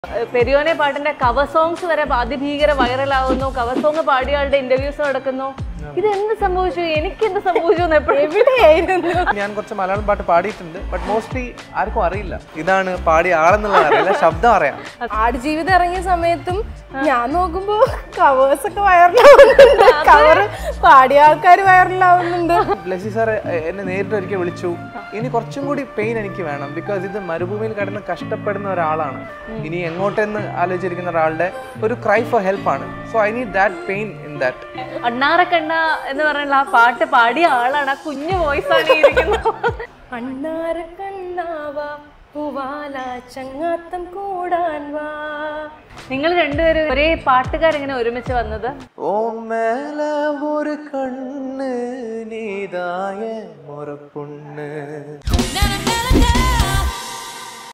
ഏഹ് പെരിയോനെ പാട്ടിന്റെ cover songs വരെ അതിഭീകര വൈറലാവുന്നു cover song പാടിയ ആളുടെ ഇന്റർവ്യൂസ് നടക്കുന്നു ഇത് എന്ത് സംഭവിച്ചു എനിക്ക് എന്ത് സംഭവിച്ചു എന്ന് എപ്പോഴും എവിടെയായിരുന്നു ഞാൻ കുറച്ച് മലയാളം പാട്ട് പാടിയിട്ടുണ്ട് ബട്ട് മോസ്റ്റ്ലി ആർക്കും അറിയില്ല ഇതാണ് പാടിയ ആളെന്നുള്ളത് അറിയില്ല ശബ്ദം അറിയാം ആടുജീവിതം ഇറങ്ങിയ സമയത്തും ഞാൻ നോക്കുമ്പോ കവേഴ്സ് ഒക്കെ വൈറലാവുന്നുണ്ട് കവർ പാടിയ ആൾക്കാർ വൈറലാവുന്നുണ്ട് ബ്ലെസി സാർ എന്നെ നേരിട്ട് ഒരിക്കൽ വിളിച്ചു ഇനി കുറച്ചും കൂടി പെയിൻ എനിക്ക് വേണം ബിക്കോസ് ഇത് മരുഭൂമിയിൽ കിടന്ന് കഷ്ടപ്പെടുന്ന ഒരാളാണ് ഇനി എങ്ങോട്ടെന്ന് ആലോചിച്ചിരിക്കുന്ന ഒരാളുടെ ഒരു ക്രൈ ഫോർ ഹെൽപ്പാണ് so I need that pain in that അണ്ണാറക്കണ്ണ എന്ന് പറഞ്ഞുള്ള ആ പാട്ട് പാടിയ ആളാണ് ആ കുഞ്ഞു വോയിസ് ആണ് ഈ ഇരിക്കുന്നത് അണ്ണാര കണ്ണാവാ പൂവാല ചങ്ങാത്തം കൂടാൻ വാ നിങ്ങൾ രണ്ടുപേരും ഒരേ പാട്ടുകാരെങ്ങനെ ഒരുമിച്ച് വന്നത് ഓ മേല ഒരു കണ്ണ് നീതായ മുറപ്പൊണ്ണ് Na na na na na